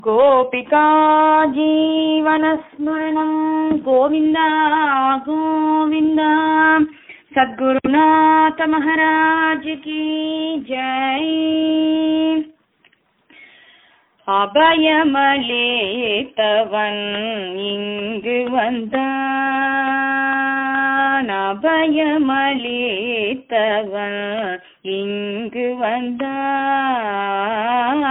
गोपिका जीवनस्मरणं गोविन्द गोविन्द सद्गुरुनाथ महाराज की जय அபயமலேத்தவன் இங்கு வந்தான் அபயமலேத்தவன் இங்கு வந்தான்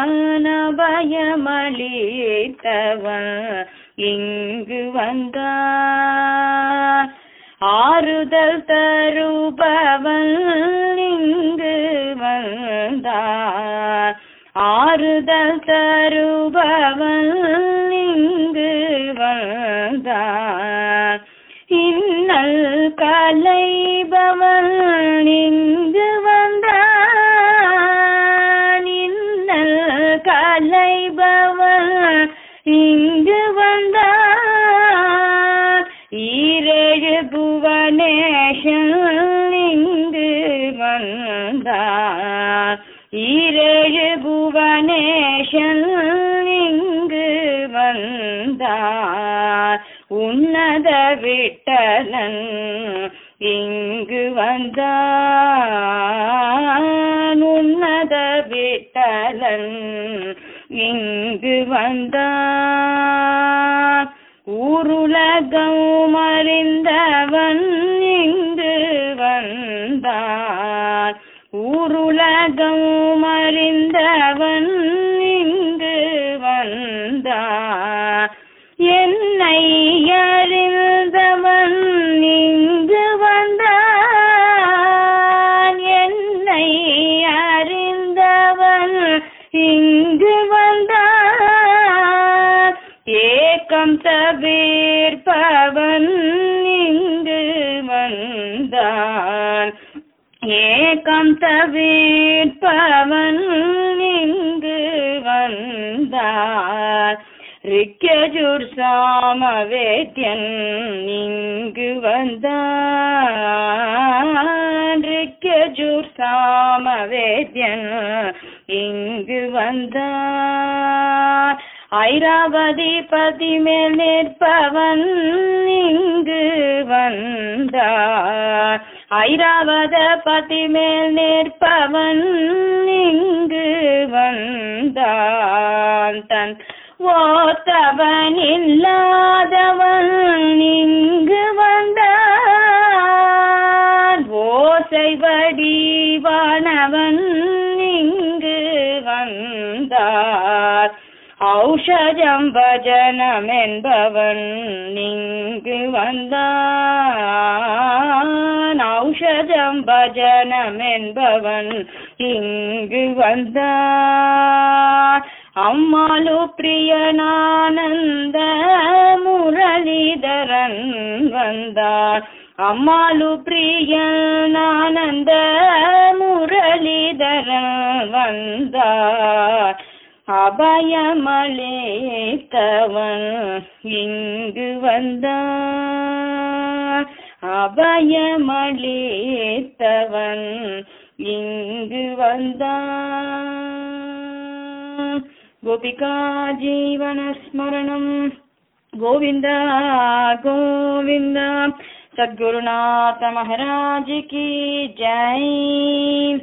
அபயமலேத்தவன் இங்கு வந்தான் ஆறுதல் தருபவன் இங்கு வந்தான் ஆறுதல் தருபவன் இங்கு வந்தான் இன்னல் கலைபவன் இங்கு வந்தான் இன்னல் கலைபவன் இங்கு வந்தான் ஈரேழு புவனேஷன் இங்கு வந்தான் ஈரேழு புவனேஷன் இங்கு வந்தார் உன்னத விட்டலன் இங்கு வந்தான் உன்னத விட்டலன் இங்கு வந்தான் ஊருலகம் அறிந்தவன் இங்கு வந்தான் ஊருலகம் அறிந்தவன் இங்கு வந்தான் என்னை அறிந்தவன் இங்கு வந்தான் என்னை அறிந்தவன் இங்கு வந்தான் ஏக்கம் தவிர்ப்பவன் இங்கு வந்தான் ஏக்கம் தவிர்ப்பவன் இங்கு வந்தார் ரிக்கஜூர் சாமவேத்யன் இங்கு வந்தான் ரிக்கஜூர் சாமவேத்யன் இங்கு வந்தான் ஐராவதி பதி மேல் நிற்பவன் இங்கு வந்தார் ஐராவத பதி மேல் நிற்பவன் இங்கு வந்தான் தன் ஓத்தவன் இல்லாதவன் இங்கு வந்தான் ஓசை வடிவானவன் இங்கு வந்தார் ஔஷதம் பஜனம் என்பவன் இங்கு வந்தான் ஔஷதம் பஜனம் என்பவன் இங்கு வந்தான் அம்மாலு பிரியனானந்த முரளிதரன் வந்தான் அம்மாலு பிரியனானந்த முரளிதரன் வந்தார் அபயமலேத்தவன் இங்கு வந்தான் அபயமலேத்தவன் இங்கு வந்தான் கோபிகா ஜீவனஸ்மரணம் கோவிந்த கோவிந்த சத்குருநாத மகாராஜ் கி ஜெய்